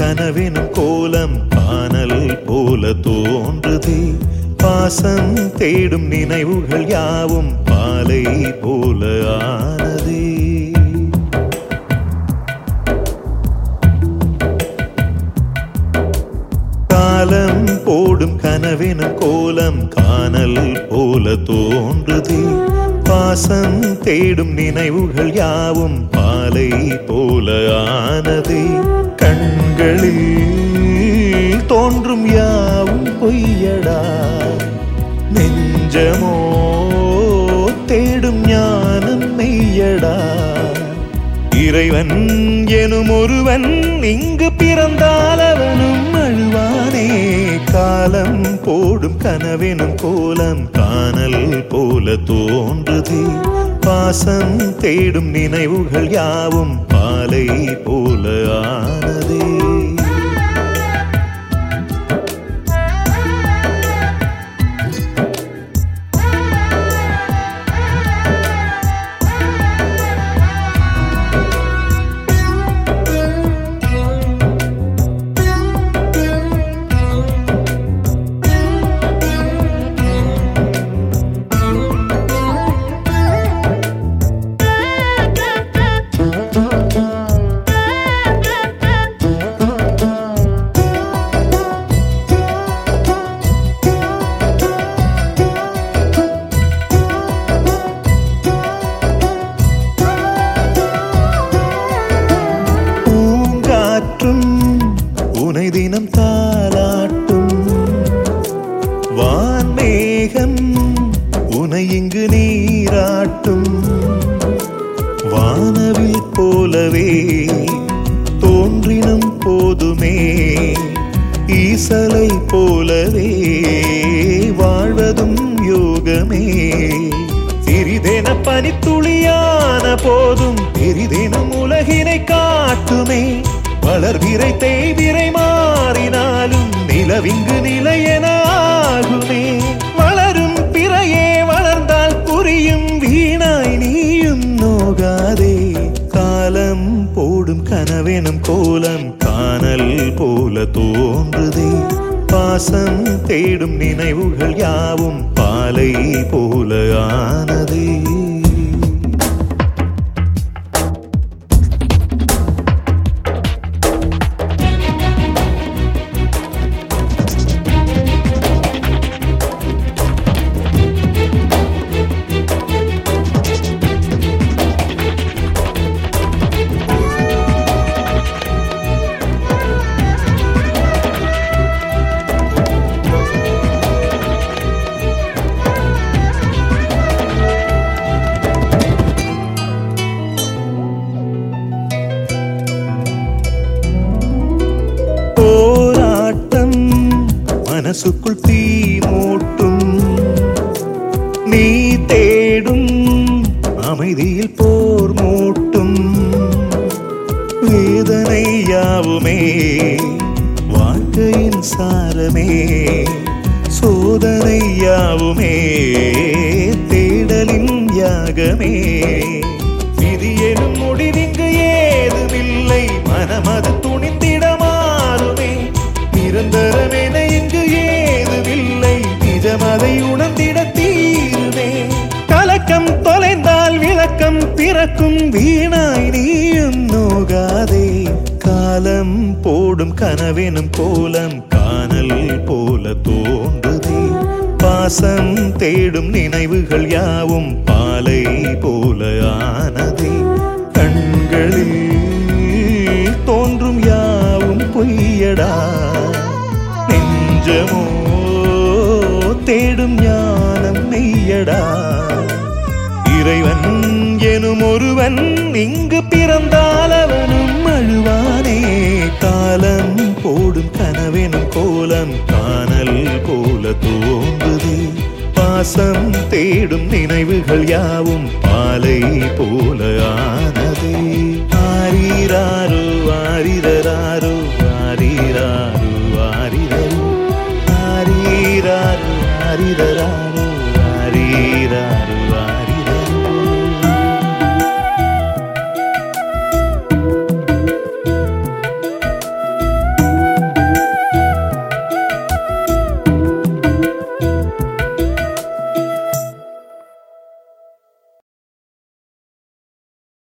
கனவெனும் கோலம் காணல் போல தோன்றுதே பாசம் தேடும் நினைவுகள் யாவும் பாலை போல ஆனதே காலம் போடும் கனவெனும் கோலம் காணல் போல தோன்றுதே பாசம் தேடும் நினைவுகள் யாவும் பாலை போல ஆனதே கண்களில் தோன்றும் யாவும் பொய்யடா நெஞ்சமோ தேடும் ஞானம் மெய்யடா இறைவன் எனும் ஒருவன் இங்கு பிறந்தால் அவனும் அழுவானே காலம் போடும் கனவெனும் கோலம் காணல் போல தோன்றுதே பாசம் தேடும் நினைவுகள் யாவும் பாலை போல ஆனதே பூங்காற்றும் உனை தினம் தாளாட்டும் வான்மேகம் உனை இங்கு நீராட்டும் வானவில் போலவே தோன்றினும் போதுமே ஈசலை போலவே வாழ்வதும் யோகமே சிறிதென பனித்துளியான போதும் பெரிதெனும் உலகினை காட்டுமே வளர்விரை தேய்விரை மாறினாலும் நிலவிங்கு நிலையென ஆகுமே வளரும் பிறையே வளர்ந்தால் புரியும் வீணாய் நீயும் நோகாதே காலம் போடும் கனவெனும் கோலம் காணல் போல தோன்றுதே பாசம் தேடும் நினைவுகள் யாவும் பாலை போல ஆனதே போராட்டம் மனசுக்குள் தீ மூட்டும் நீ தேடும் அமைதியில் போர் மூட்டும் வேதனை யாவுமே வாழ்க்கையின் சாரமே சோதனை யாவுமே தேடலின் யாகமே விதி எனும் முடிவிங்கு ஏதுமில்லை மனமது துணிந்திட மாறுமே நிரந்தரமென இங்கு ஏதுமில்லை நிஜமதை உணர்ந்திட தீருமே கலக்கம் தொலைந்தால் விளக்கம் பிறக்கும் வீணாய் நீயும் நோகாதே காலம் போடும் கனவெனும் கோலம் காணல் போல தோன்றுதே பாசம் தேடும் நினைவுகள் யாவும் பாலை போல ஆனதே கண்களில் தோன்றும் யாவும் பொய்யடா நெஞ்சமோ தேடும் ஞானம் மெய்யடா இறைவன் எனும் ஒருவன் இங்கு பிறந்தால் அவனும் அழுவானே காலம் போடும் கனவெனும் கோலம் காணல் போல தோன்றுதே பாசம் தேடும் நினைவுகள் யாவும் பாலை போல